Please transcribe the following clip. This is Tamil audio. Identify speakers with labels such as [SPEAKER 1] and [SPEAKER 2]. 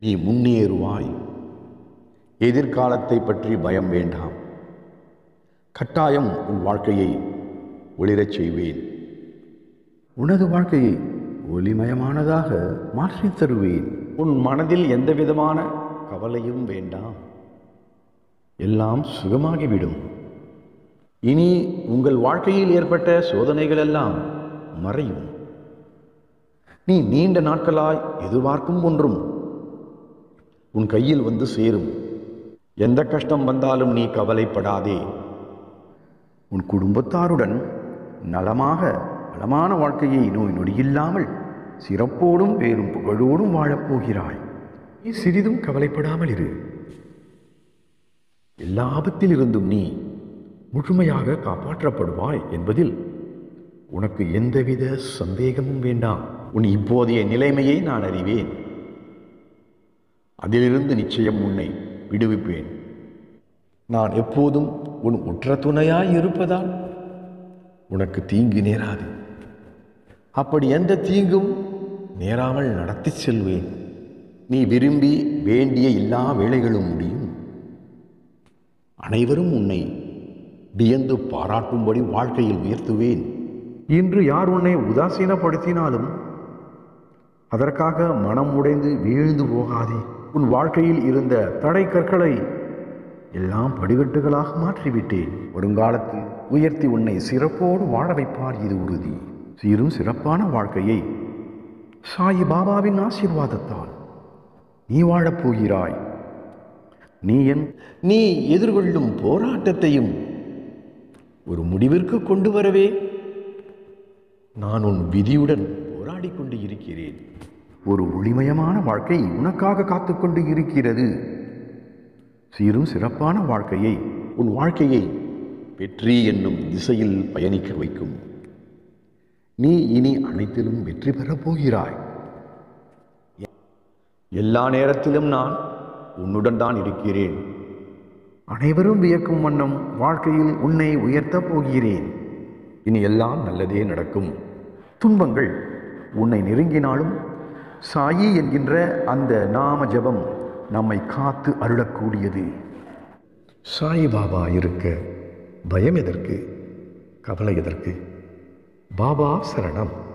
[SPEAKER 1] நீ முன்னேறுவாய் எதிர்காலத்தை பற்றி பயம் வேண்டாம் கட்டாயம் உன் வாழ்க்கையை ஒளிரச் செய்வேன் உனது வாழ்க்கையை ஒளிமயமானதாக மாற்றித் தருவேன் உன் மனதில் எந்த விதமான கவலையும் வேண்டாம் எல்லாம் சுகமாகிவிடும் இனி உங்கள் வாழ்க்கையில் ஏற்பட்ட சோதனைகள் எல்லாம் மறையும் நீ நீண்ட நாட்களாய் எதிர்பார்க்கும் ஒன்றும் உன் கையில் வந்து சேரும் எந்த கஷ்டம் வந்தாலும் நீ கவலைப்படாதே உன் குடும்பத்தாருடன் நலமாக நலமான வாழ்க்கையை நோய் நொடியில்லாமல் சிறப்போடும் பேரும் புகழோடும் வாழப்போகிறாய் நீ சிறிதும் கவலைப்படாமல் இரு எல்லா ஆபத்திலிருந்தும் நீ முழுமையாக காப்பாற்றப்படுவாய் என்பதில் உனக்கு எந்தவித சந்தேகமும் வேண்டாம் உன் இப்போதைய நிலைமையை நான் அறிவேன் அதிலிருந்து நிச்சயம் உன்னை விடுவிப்பேன் நான் எப்போதும் உன் உற்ற துணையாய் இருப்பதால் உனக்கு தீங்கு நேராது அப்படி எந்த தீங்கும் நேராமல் நடத்தி செல்வேன் நீ விரும்பி வேண்டிய எல்லா வேலைகளும் முடியும் அனைவரும் உன்னை வியந்து பாராட்டும்படி வாழ்க்கையில் உயர்த்துவேன் இன்று யார் உன்னை உதாசீனப்படுத்தினாலும் அதற்காக மனம் உடைந்து வீழ்ந்து போகாதே உன் வாழ்க்கையில் இருந்த தடை கற்களை எல்லாம் படிக்கட்டுகளாக மாற்றிவிட்டேன் வருங்காலத்தில் உயர்த்தி உன்னை சிறப்போடு வாழ வைப்பார் இது உறுதி சீரும் சிறப்பான வாழ்க்கையை சாயி பாபாவின் ஆசீர்வாதத்தால் நீ வாழப் போகிறாய் நீ என் நீ எதிர்கொள்ளும் போராட்டத்தையும் ஒரு முடிவிற்கு கொண்டு வரவே நான் உன் விதியுடன் போராடி கொண்டு இருக்கிறேன் ஒரு ஒளிமயமான வாழ்க்கை உனக்காக காத்துக்கொண்டு இருக்கிறது சீரும் சிறப்பான வாழ்க்கையை உன் வாழ்க்கையை வெற்றி என்னும் திசையில் பயணிக்க வைக்கும் நீ இனி அனைத்திலும் வெற்றி பெறப் போகிறாய் எல்லா நேரத்திலும் நான் உன்னுடன் தான் இருக்கிறேன் அனைவரும் வியக்கும் வண்ணம் வாழ்க்கையில் உன்னை உயர்த்தப் போகிறேன் இனி எல்லாம் நல்லதே நடக்கும் துன்பங்கள் உன்னை நெருங்கினாலும் சாயி என்கின்ற அந்த நாம ஜெபம் நம்மை காத்து அருளக்கூடியது சாய் பாபா இருக்க பயம் எதற்கு கவலை எதற்கு பாபா சரணம்